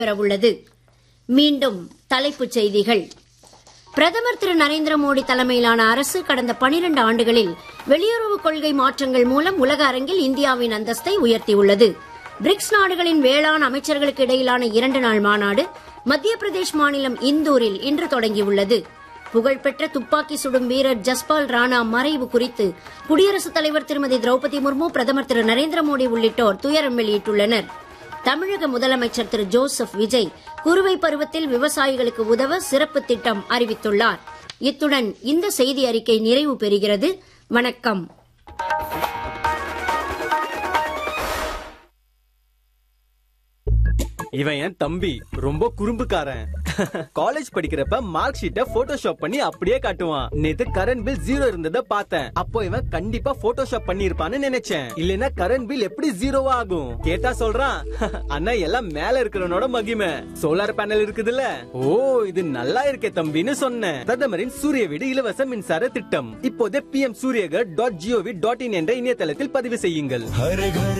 பெறவுள்ளது மீண்டும் தலைப்புச் செய்திகள் பிரதமர் திரு நரேந்திர மோடி தலைமையிலான அரசு கடந்த 12 ஆண்டுகளில் வெளியுறவுக் கொள்கை மாற்றங்கள் மூலம் உலக அரங்கில் இந்தியாவின் அந்தஸ்தை உயர்த்தியுள்ளது பிரிக்ஸ் நாடுகளின் வேளாண் அமைச்சர்களுக்கு இடையிலான இரண்டு நாள் மாநாடு மத்திய பிரதேஷ் மாநிலம் இந்தூரில் இன்று தொடங்கியுள்ளது புகழ்பெற்ற துப்பாக்கி சுடும் வீரர் ஜஸ்பால் ராணா மறைவு குறித்து குடியரசுத் தலைவர் திருமதி திரௌபதி முர்மு பிரதமர் திரு நரேந்திர மோடி உள்ளிட்டோர் துயரம் வெளியிட்டுள்ளனர் தமிழக முதலமைச்சர் திரு ஜோசப் விஜய் குறுவை பருவத்தில் விவசாயிகளுக்கு உதவ சிறப்பு திட்டம் அறிவித்துள்ளார் இத்துடன் இந்த செய்தி அறிக்கை நிறைவு பெறுகிறது வணக்கம் இவன் என் தம்பி ரொம்ப குறும்புக்காரன் காலேஜ் படிக்கிறப்ப மார்க் ஷீட்டை போட்டோஷாப் பண்ணி அப்படியே காட்டுவான் நேத்து கரண்ட் பில் ஜீரோ இருந்ததை பார்த்தேன் அப்போ இவன் கண்டிப்பா போட்டோஷாப் பண்ணி இருப்பான்னு நினைச்சேன் இல்லனா கரண்ட் பில் எப்படி ஜீரோவா ஆகும் கேட்டா சொல்றான் அண்ணா எல்லாம் மேல இருக்கிறவனோட மகிமை சோலார் பேனல் இருக்குதுல்ல ஓ இது நல்லா இருக்கே தம்பின்னு சொன்னேன் பிரதமரின் சூரிய வீடு இலவச மின்சார திட்டம் இப்போதே PM Suryaghar dot GOV dot in என்ற இணையதளத்தில் பதிவு செய்யுங்கள் हर घर